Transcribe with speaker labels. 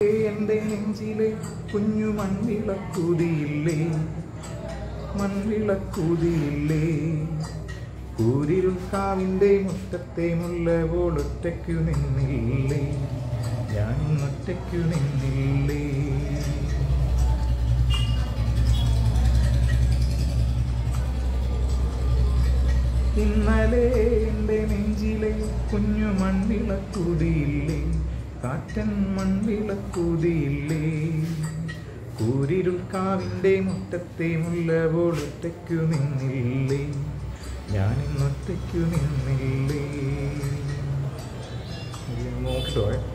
Speaker 1: എൻ്റെ നെഞ്ചിലെ കുഞ്ഞു മൺവിളക്കുതിയില്ലേ മൺവിളക്കുതിയില്ലേ കൂരിരുൾ കാവിൻ്റെ മുറ്റത്തെ മുല്ല പോലൊറ്റയ്ക്കു നിന്നില്ലേ ഞാൻ ഒറ്റയ്ക്കു നിന്നില്ലേ ഇന്നലെ എൻ്റെ നെഞ്ചിലെ കുഞ്ഞു മൺവിളക്കുതിയില്ലേ കാറ്റൻ മൺവിളക്കുതിയില്ലേ കൂരിരുൾ കാവിൻ്റെ മുറ്റത്തെ മുല്ല പോലൊറ്റയ്ക്കു നിന്നില്ലേ ഞാനിന്നൊറ്റയ്ക്കു നിന്നില്ലേ നോക്കിട്ടോ